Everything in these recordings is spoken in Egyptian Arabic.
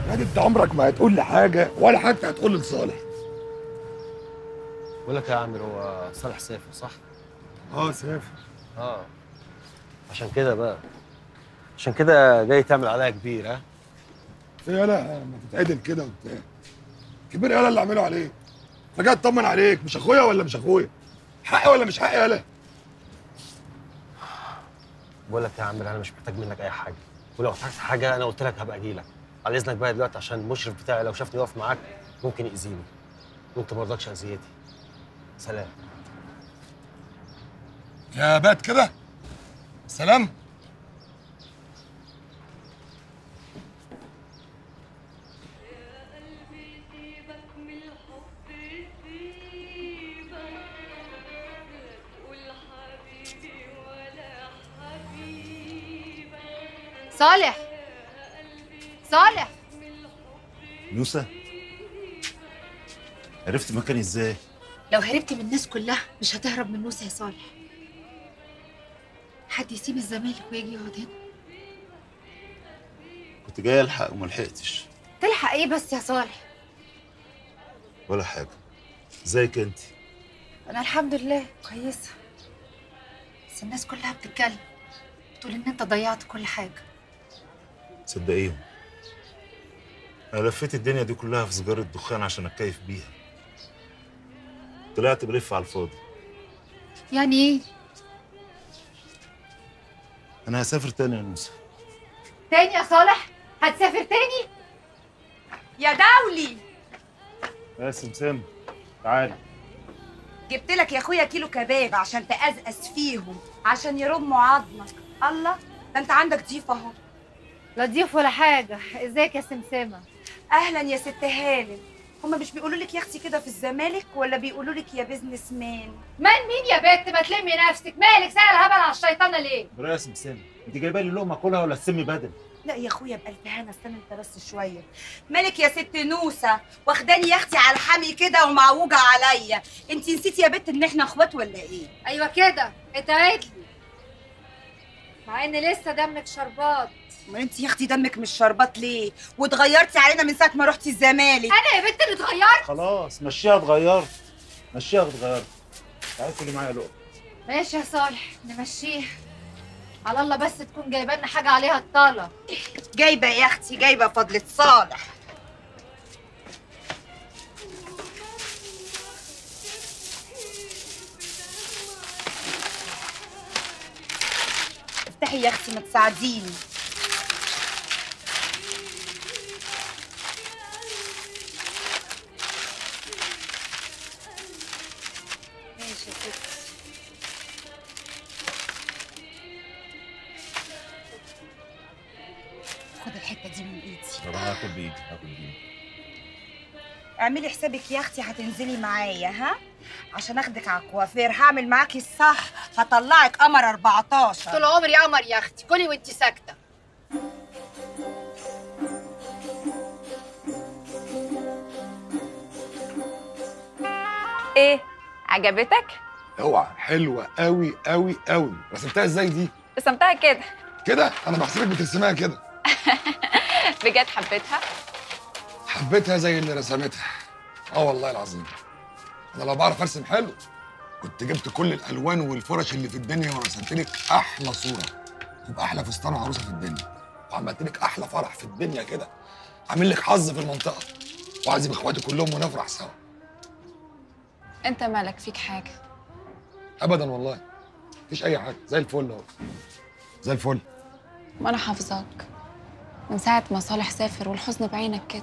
يعني انت عمرك ما هتقول لي حاجه ولا حتى هتقول لصالح بقول لك يا عامر هو صالح سافر صح؟ اه سافر اه عشان كده بقى عشان كده جاي تعمل عليا كبير ها؟ في يالا ما تتعدل كده وبتاع كبير يالا اللي عمله عليك فجاي اطمن عليك مش اخويا ولا مش اخويا حقي ولا مش حقي يالا بقول لك يا عامر انا مش محتاج منك اي حاجه ولو احتجت حاجه انا قلت لك هبقى اجي لك على اذنك بقى دلوقتي عشان المشرف بتاعي لو شافني واقف معاك ممكن يأذيني وانت ما رضاكش اذيتي سلام يا بات كده سلام قلبي سيبك من الحب سيبك لا تقول حبيبي ولا حبيبك صالح صالح نوسة عرفت مكاني ازاي؟ لو هربت من الناس كلها مش هتهرب من موسى يا صالح حد يسيب الزمالك ويجي يقعد هنا كنت جاي الحق وما لحقتش تلحق ايه بس يا صالح ولا حاجة ازيك انت؟ انا الحمد لله كويسه بس الناس كلها بتتكلم بتقول ان انت ضيعت كل حاجه صدقيهم انا لفيت الدنيا دي كلها في سيجارة دخان عشان اتكيف بيها طلعت بلف على الفاضي يعني ايه انا هسافر تاني يا نوسة تاني يا صالح هتسافر تاني يا دولي يا سمسم تعالي جبت لك يا اخويا كيلو كباب عشان تقزقز فيهم عشان يرموا عظمك الله ده انت عندك ضيف اهو لا ضيف ولا حاجه ازيك يا سمسمه اهلا يا ست هانم هما مش بيقولوا لك يا اختي كده في الزمالك ولا بيقولوا لك يا بيزنس مان من مين يا بنت ما تلمي نفسك مالك سائل هبل على الشيطانه ليه برا يا سمسم انت جايبه لي لقمه اكلها ولا السم بدل لا يا اخويا بألف هنا استنى انت بس شويه مالك يا ست نوسه واخداني يا اختي على الحمي كده ومعوجه عليا انت نسيتي يا بت ان احنا اخوات ولا ايه ايوه كده اتعدلي مع ان لسه دمك شربات ما انت يا اختي دمك مش شربات ليه واتغيرتي علينا من ساعه ما رحتي الزمالك انا يا بنت اللي اتغيرت خلاص مشيها اتغيرت مشيها اتغيرت تعالي كلي معايا لقمه ماشي يا صالح نمشيها على الله بس تكون جايبه لنا حاجه عليها الطاله جايبه يا اختي جايبه فضلة صالح افتحي يا اختي ما تساعديني ماشي يا ستي خد الحته دي من ايدي طب انا هاكل بايدي هاكل بايدي اعملي حسابك يا اختي هتنزلي معايا ها عشان اخدك على الكوافير هعمل معاكي الصح هطلعك قمر 14 طول عمري قمر يا اختي كلي وانت ساكته ايه عجبتك اوعى حلوه قوي قوي قوي رسمتها ازاي دي رسمتها كده كده انا بحسبك بترسمها كده بجد حبيتها حبيتها زي اللي رسمتها اه والله العظيم انا لو بعرف ارسم حلو كنت جبت كل الالوان والفرش اللي في الدنيا ورسمت لك احلى صوره وباحلى فستان عروسه في الدنيا وعملت لك احلى فرح في الدنيا كده عامل لك حظ في المنطقه وعازم اخواتي كلهم ونفرح سوا انت مالك فيك حاجه ابدا والله مفيش اي حاجه زي الفل اهو زي الفل وانا حافظاك من ساعه ما صالح سافر والحزن بعينك كده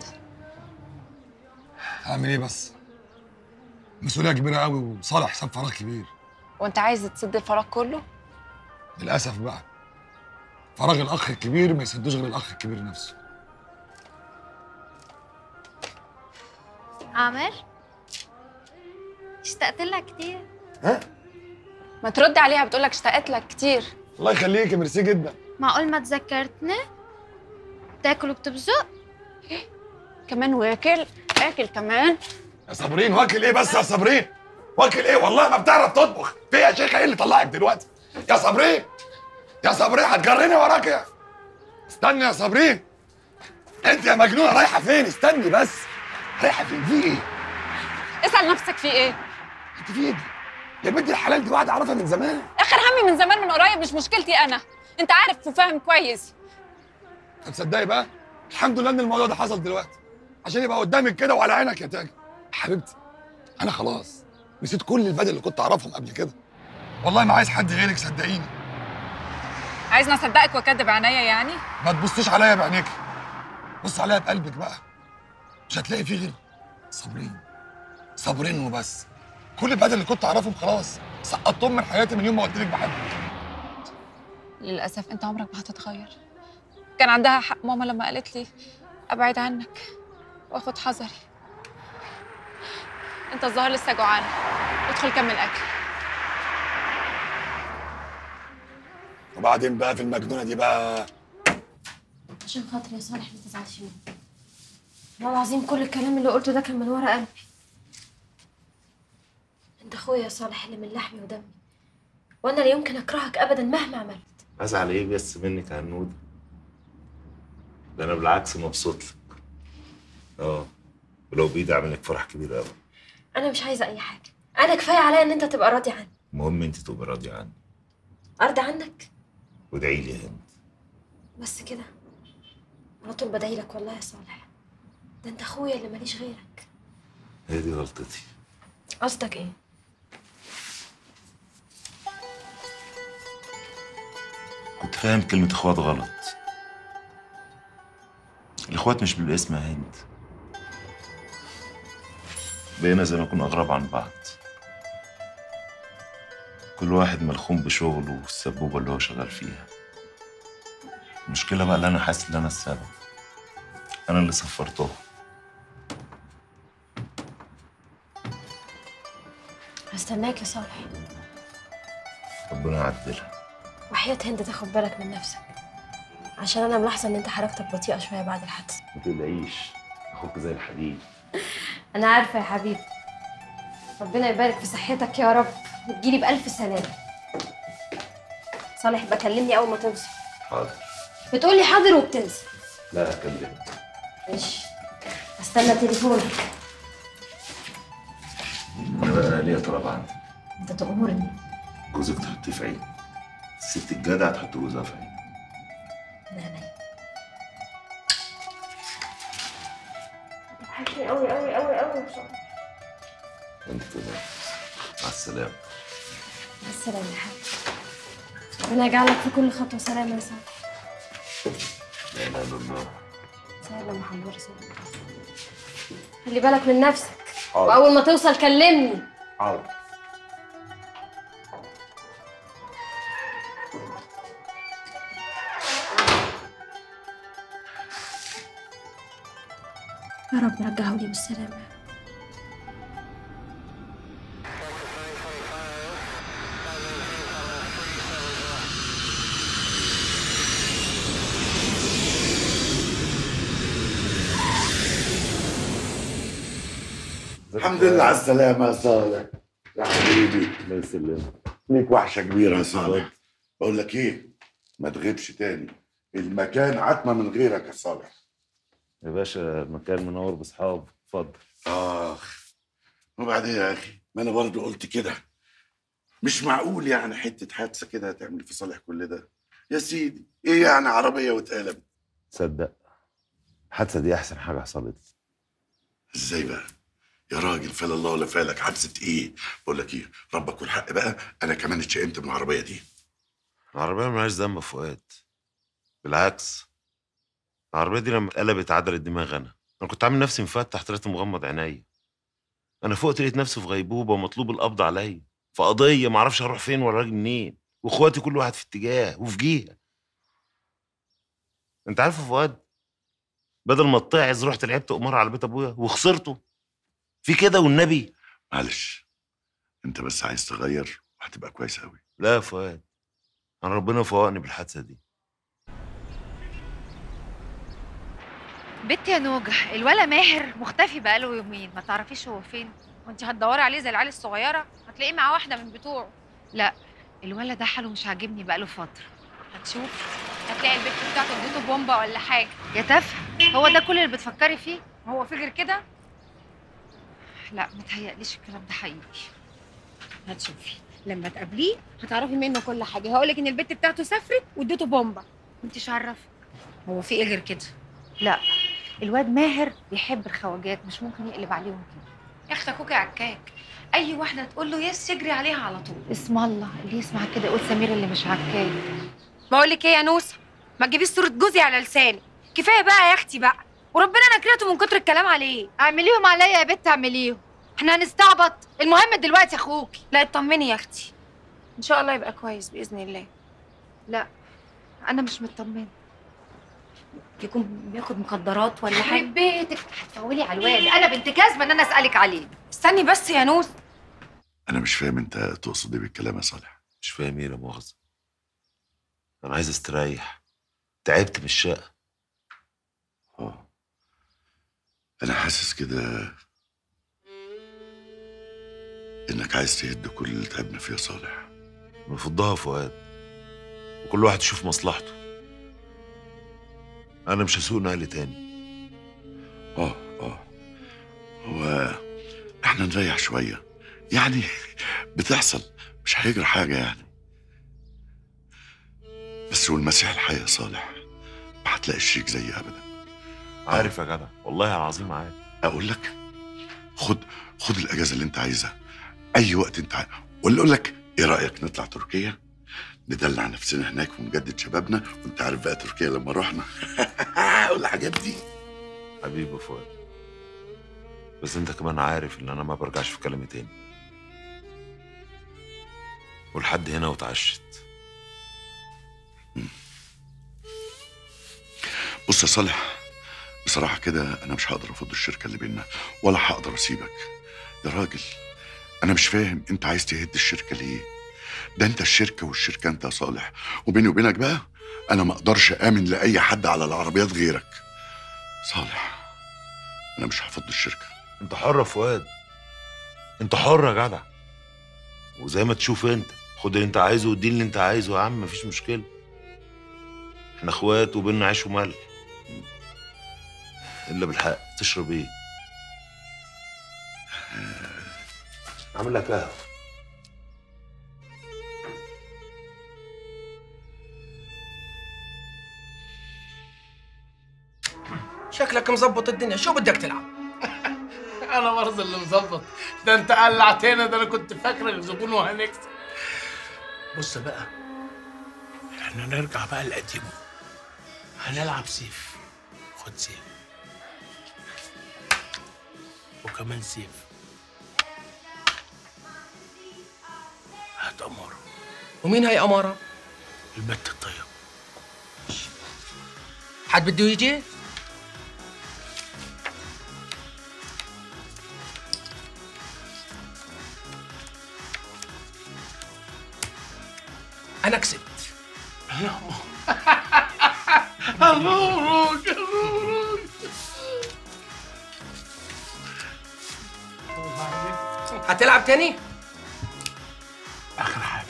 هعمل ايه بس مسؤوليه كبيره قوي وصالح ساب فراغ كبير وانت عايز تسد الفراغ كله للاسف بقى فراغ الاخ الكبير ما يسدوش غير الاخ الكبير نفسه عامر اشتقت لك كتير ها ما ترد عليها بتقولك اشتقت لك كتير الله يخليك ميرسي جدا معقول ما تذكرتني بتاكل وبتبزق كمان واكل اكل كمان يا صابرين واكل ايه بس يا صابرين واكل ايه والله ما بتعرف تطبخ في يا شيخه ايه اللي طلعك دلوقتي يا صابرين يا صابرين هتجرني وراك يا استنى يا صابرين انت يا مجنونه رايحه فين استني بس رايحه فين في ايه اسال نفسك في ايه انت في ايه دي يا بنت الحلال دي واحده اعرفها من زمان اخر همي من زمان من قريب مش مشكلتي انا انت عارف وفاهم كويس طب تصدقي بقى الحمد لله ان الموضوع ده حصل دلوقتي عشان يبقى قدامك كده وعلى عينك يا تاجر حبيبتي انا خلاص نسيت كل البدل اللي كنت اعرفهم قبل كده والله ما عايز حد غيرك صدقيني عايزني اصدقك واكدب عينيا يعني ما تبصيش عليا بعينيك بص عليها بقلبك بقى مش هتلاقي فيه غير صابرين صابرين وبس كل البدل اللي كنت اعرفهم خلاص سقطتهم من حياتي من يوم ما قلت لك بحبك للاسف انت عمرك ما هتتغير كان عندها حق ماما لما قالت لي ابعد عنك واخد حذري انت الظاهر لسه جوعان ادخل كمل اكل وبعدين بقى في المجنونه دي بقى عشان خاطري يا صالح ما تزعلش مني والله العظيم كل الكلام اللي قلته ده كان من ورا قلبي انت اخويا يا صالح اللي من لحمي ودمي وانا لا يمكن اكرهك ابدا مهما عملت ازعل ايه بس منك يا هنوده ده انا بالعكس مبسوط لك اه ولو بايدي اعمل لك فرح كبير قوي انا مش عايزه اي حاجه انا كفايه عليا ان انت تبقى راضي عني المهم انت تبقى راضيه عني ارضى عنك وادعي لي يا هند بس كده على طول بدعي لك والله يا صالح ده انت اخويا اللي ماليش غيرك هي دي غلطتي قصدك ايه كنت فاهم كلمة اخوات غلط الاخوات مش بالاسم يا هند بقينا زي ما كنا اغراب عن بعض كل واحد ملخوم بشغله والسبوبة اللي هو شغال فيها المشكلة بقى اللي انا حاسس ان انا السبب انا اللي سفرته هستناك يا صالح ربنا يعدلها وحياة هند تاخد بالك من نفسك عشان انا ملاحظه ان انت حركتك بطيئه شويه بعد الحادثه ما تقلقيش اخوك زي الحديد انا عارفه يا حبيبي ربنا يبارك في صحتك يا رب وتجيلي بألف سلامة صالح بكلمني أول ما توصل حاضر بتقولي حاضر وبتنسى لا هكلمك ماشي استنى تليفونك انا بقى ليا طلب عندك انت تأمرني جوزك تحطيه في عين الست الجدع تحط جوزها في عين من عينيا وحشني قوي قوي قوي قوي يا صالح انت كمان مع السلامة مع السلامة يا حبيبي ربنا يجعلك في كل خطوة سلامة يا صالح لا اله الا الله سلام محمد رسول الله خلي بالك من نفسك حاضر وأول ما توصل كلمني حاضر يا رب رجعه لي بالسلامة الحمد لله على السلامة يا صالح يا حبيبي الله يسلمك ليك وحشة كبيرة يا صالح بقول لك ايه ما تغيبش تاني المكان عتمة من غيرك يا صالح يا باشا المكان منور باصحاب اتفضل اخ وبعدين يا اخي ما انا برضه قلت كده مش معقول يعني حتة حادثة كده هتعمل في صالح كل ده يا سيدي ايه يعني عربية واتقلبت تصدق الحادثة دي أحسن حاجة حصلت لي. ازاي بقى يا راجل فلا الله ولا فالك حادثة ايه بقول لك ايه ربك والحق بقى انا كمان اتشائمت من العربية دي العربية ملهاش ذنب يا فؤاد بالعكس العربية دي لما اتقلبت عدلت دماغ أنا أنا كنت عامل نفسي مفتح طلعت مغمض عينيا أنا فوقت لقيت نفسي في غيبوبة ومطلوب القبض عليا في قضية معرفش هروح فين ولا راجع منين وإخواتي كل واحد في اتجاه وفي جهة أنت عارف يا فؤاد بدل ما اتعظ رحت لعبت قمار على بيت أبويا وخسرته في كده والنبي معلش انت بس عايز تغير وهتبقى كويس قوي لا يا فؤاد أنا ربنا فوقني بالحادثة دي بنت يا نوجة الولا ماهر مختفي بقاله يومين ما تعرفيش هو فين وانت هتدوري عليه زي العيال الصغيره هتلاقيه مع واحده من بتوعه لا الولا ده حاله مش عاجبني بقاله فترة هتشوفي هتلاقي البت بتاعته اديته بومبا ولا حاجه يا تافهة هو ده كل اللي بتفكري فيه هو فكر كده لا متهيأليش الكلام ده حقيقي هتشوفي لما تقابليه هتعرفي منه كل حاجه هقول لك ان البت بتاعته سافرت واديته بومبا انتش عارفه هو في ايه غير كده لا الواد ماهر بيحب الخواجات مش ممكن يقلب عليهم كده يا اختي اخوكي عكاك اي واحده تقول له يس يجري عليها على طول اسم الله اللي يسمع كده يقول سمير اللي مش عكاك بقول لك ايه يا نوسه ما تجيبيش صوره جوزي على لساني كفايه بقى يا اختي بقى وربنا انا كرهته من كتر الكلام عليه اعمليهم عليا يا بت اعمليهم احنا هنستعبط المهم دلوقتي اخوكي لا اطمني يا اختي ان شاء الله يبقى كويس باذن الله لا انا مش مطمنه يكون بياخد مخدرات ولا حاجه يخرب بيتك هتفولي على الواد انا بنت كاذبه ان انا اسالك عليه استني بس يا نوس انا مش فاهم انت تقصد ايه بالكلام يا صالح مش فاهم ايه لا مؤاخذة انا عايز استريح تعبت من الشقة اه انا حاسس كده انك عايز تهد كل اللي تعبنا فيه يا صالح نفضها فؤاد وكل واحد يشوف مصلحته انا مش هسوق نقل تاني اه اه هو احنا نريح شويه يعني بتحصل مش هيجرى حاجه يعني بس والمسيح الحي يا صالح ما هتلاقي الشريك زيي ابدا عارف يا جدع والله العظيم عارف اقول لك خد خد الاجازه اللي انت عايزها اي وقت انت عايز ولا اقول لك ايه رايك نطلع تركيا ندلع نفسنا هناك ونجدد شبابنا وانت عارف بقى تركيا لما رحنا والحاجات دي حبيبي فؤاد بس انت كمان عارف ان انا ما برجعش في كلامي تاني ولحد هنا واتعشت بص يا صالح بصراحة كده أنا مش هقدر أفض الشركة اللي بينا ولا هقدر أسيبك يا راجل أنا مش فاهم أنت عايز تهد الشركة ليه ده أنت الشركة والشركة أنت يا صالح وبيني وبينك بقى أنا ما أقدرش آمن لأي حد على العربيات غيرك صالح أنا مش هفض الشركة انت حر يا فؤاد انت حر يا جدع وزي ما تشوف انت خد اللي انت عايزه وادي اللي انت عايزه يا عم مفيش مشكله احنا اخوات وبينا عيش وملح الا بالحق تشرب ايه اعمل لك قهوه شكلك مظبط الدنيا شو بدك تلعب انا برضه اللي مظبط ده انت قلعتنا ده انا كنت فاكرك زبون وهنكسب بص بقى احنا نرجع بقى لقديمه هنلعب سيف خد سيف وكمان سيف هات أمارة ومين هي أمارة؟ البت الطيب حد بده يجي؟ أنا كسبت مبروك مبروك هتلعب تاني؟ آخر حاجة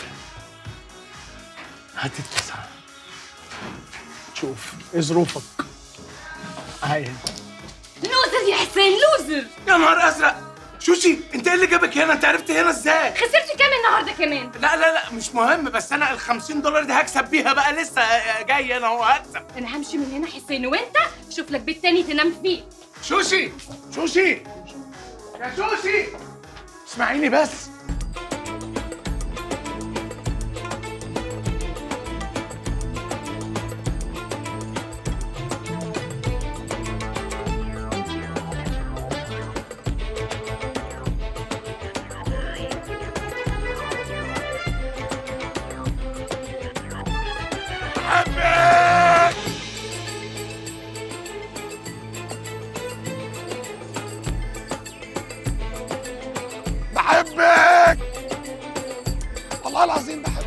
هات التسعة شوف ايه ظروفك هاي لوزر يا حسين لوزر يا نهار ازرق شوشي انت ايه اللي جابك هنا انت عرفت هنا ازاي خسرت كام النهارده كمان لا لا لا مش مهم بس انا ال 50 دولار دي هكسب بيها بقى لسه جاي انا وهكسب انا همشي من هنا حسين وانت شوف لك بيت تاني تنام فيه شوشي شوشي يا شوشي اسمعيني بس بحبك والله العظيم بحبك